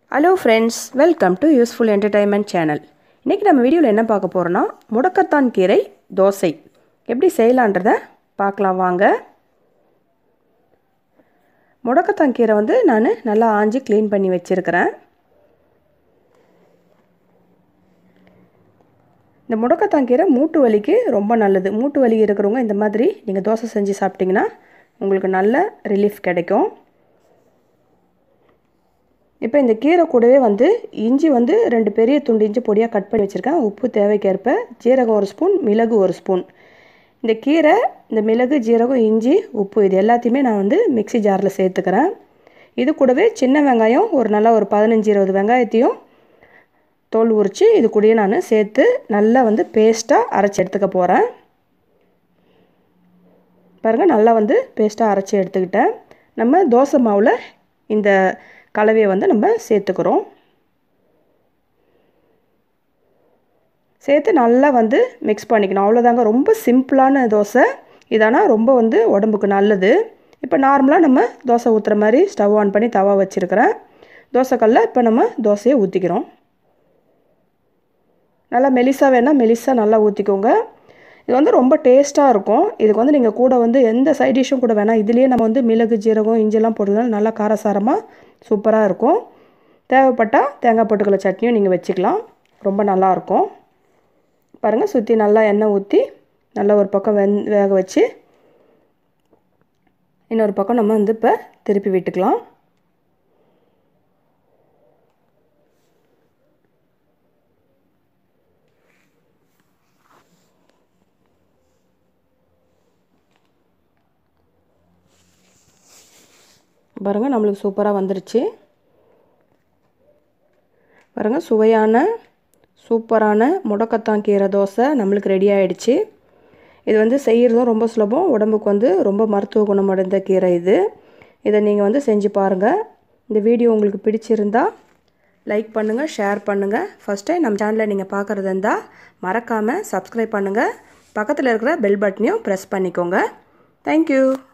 hello friends welcome to useful entertainment channel இன்றைக்கி நம்ம வீடியோவில் என்ன பார்க்க போகிறோன்னா முடக்கத்தான் கீரை தோசை எப்படி செய்யலான்றத பார்க்கலாம் வாங்க முடக்கத்தான் கீரை வந்து நான் நல்லா ஆஞ்சி க்ளீன் பண்ணி வச்சுருக்கிறேன் இந்த முடக்கத்தான் கீரை மூட்டு வலிக்கு ரொம்ப நல்லது மூட்டு வலி இருக்கிறவங்க இந்த மாதிரி நீங்கள் தோசை செஞ்சு சாப்பிட்டிங்கன்னா உங்களுக்கு நல்ல ரிலீஃப் கிடைக்கும் இப்போ இந்த கீரை கூடவே வந்து இஞ்சி வந்து ரெண்டு பெரிய துண்டு இஞ்சி பொடியாக கட் பண்ணி வச்சுருக்கேன் உப்பு தேவைக்கேற்ப ஜீரகம் ஒரு ஸ்பூன் மிளகு ஒரு ஸ்பூன் இந்த கீரை இந்த மிளகு ஜீரகம் இஞ்சி உப்பு இது எல்லாத்தையுமே நான் வந்து மிக்சி ஜாரில் சேர்த்துக்கிறேன் இது கூடவே சின்ன வெங்காயம் ஒரு நல்லா ஒரு பதினஞ்சு இருபது வெங்காயத்தையும் தோல் உரித்து இது கூடயே நான் சேர்த்து நல்லா வந்து பேஸ்ட்டாக அரைச்சி எடுத்துக்க போகிறேன் பாருங்கள் நல்லா வந்து பேஸ்ட்டாக அரைச்சி எடுத்துக்கிட்டேன் நம்ம தோசை மாவில் இந்த கலவையை வந்து நம்ம சேர்த்துக்கிறோம் சேர்த்து நல்லா வந்து மிக்ஸ் பண்ணிக்கணும் அவ்வளோதாங்க ரொம்ப சிம்பிளான தோசை இதானா ரொம்ப வந்து உடம்புக்கு நல்லது இப்போ நார்மலாக நம்ம தோசை ஊற்றுற மாதிரி ஸ்டவ் ஆன் பண்ணி தவா வச்சுருக்கிறேன் தோசைக்கல்ல இப்போ நம்ம தோசையை ஊற்றிக்கிறோம் நல்லா மெலிசா வேணால் மெலிசா நல்லா ஊற்றிக்கோங்க இது வந்து ரொம்ப டேஸ்ட்டாக இருக்கும் இதுக்கு வந்து நீங்கள் கூட வந்து எந்த சைட் டிஷ்ஷும் கூட வேணாம் இதுலேயே நம்ம வந்து மிளகு ஜீரகம் இஞ்சிலாம் போட்டுக்கலாம் நல்லா காரசாரமாக சூப்பராக இருக்கும் தேவைப்பட்டால் தேங்காய் போட்டுக்கல சட்னியும் நீங்கள் வச்சுக்கலாம் ரொம்ப நல்லாயிருக்கும் பாருங்கள் சுற்றி நல்லா எண்ணெய் ஊற்றி நல்லா ஒரு பக்கம் வெந் வேக வச்சு இன்னொரு பக்கம் நம்ம வந்து இப்போ திருப்பி விட்டுக்கலாம் பாருங்கள் நம்மளுக்கு சூப்பராக வந்துருச்சு பாருங்கள் சுவையான சூப்பரான முடக்கத்தான் கீரை தோசை நம்மளுக்கு ரெடி ஆகிடுச்சு இது வந்து செய்கிறதும் ரொம்ப சுலபம் உடம்புக்கு வந்து ரொம்ப மருத்துவ குணம் அடைந்த கீரை இது இதை நீங்கள் வந்து செஞ்சு பாருங்கள் இந்த வீடியோ உங்களுக்கு பிடிச்சிருந்தா லைக் பண்ணுங்கள் ஷேர் பண்ணுங்கள் ஃபஸ்ட் டைம் நம்ம சேனலில் நீங்கள் பார்க்குறது இருந்தால் மறக்காமல் சப்ஸ்கிரைப் பண்ணுங்கள் பக்கத்தில் இருக்கிற பெல் பட்டனையும் ப்ரெஸ் பண்ணிக்கோங்க தேங்க்யூ